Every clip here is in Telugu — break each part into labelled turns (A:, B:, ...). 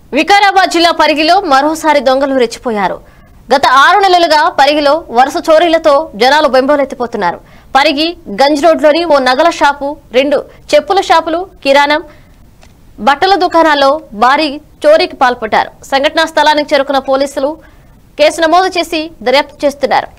A: వికారాబాద్ జిల్లా పరిగిలో మరోసారి దొంగలు రెచ్చిపోయారు గత ఆరు నెలలుగా పరిగిలో వరుస చోరీలతో జనాలు బెంబోలెత్తిపోతున్నారు పరిగి గంజ్ రోడ్లోని ఓ నగల షాపు రెండు చెప్పుల షాపులు కిరాణం బట్టల దుకాణాల్లో భారీ చోరీకి పాల్పడ్డారు సంఘటనా స్థలానికి చేరుకున్న పోలీసులు కేసు నమోదు చేసి దర్యాప్తు చేస్తున్నారు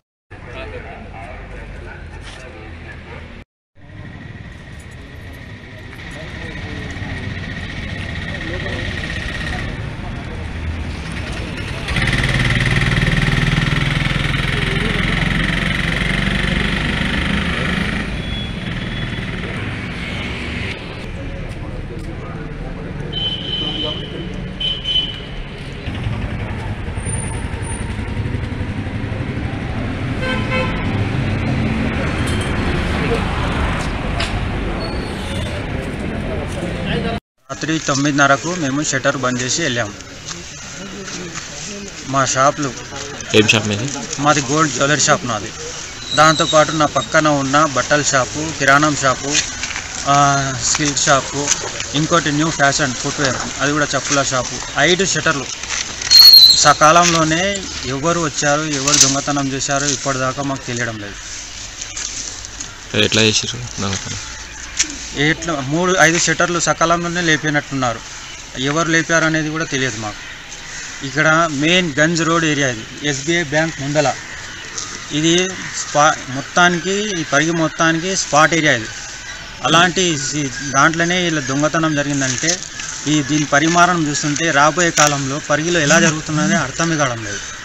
B: రాత్రి తొమ్మిదిన్నరకు మేము షట్టర్ బంద్ చేసి వెళ్ళాము మా షాపులు
C: ఏం షాప్ మీది
B: మాది గోల్డ్ జ్యువెలరీ షాప్ నాది దాంతోపాటు నా పక్కన ఉన్న బట్టల షాపు కిరాణం షాపు ఆ, సిల్క్ షాపు ఇంకోటి న్యూ ఫ్యాషన్ ఫుట్వేర్ అది కూడా చెప్పుల షాపు ఐదు షటర్లు సకాలంలోనే ఎవరు వచ్చారు ఎవరు దొంగతనం చేశారు ఇప్పటిదాకా మాకు తెలియడం లేదు
C: ఎట్లా చేసారు దొంగతనం
B: ఎట్లా మూడు ఐదు షట్టర్లు సకాలంలోనే లేపినట్టున్నారు ఎవరు లేపారు అనేది కూడా తెలియదు మాకు ఇక్కడ మెయిన్ గంజ్ రోడ్ ఏరియా ఇది ఎస్బీఐ బ్యాంక్ ముందల ఇది స్పా మొత్తానికి ఈ పరిగి మొత్తానికి స్పాట్ ఏరియా ఇది అలాంటి సి- దాంట్లోనే ఇలా దొంగతనం జరిగిందంటే ఈ దీని పరిమాణం చూస్తుంటే రాబోయే కాలంలో పరిగిలో ఎలా జరుగుతున్నది అర్థమే కావడం లేదు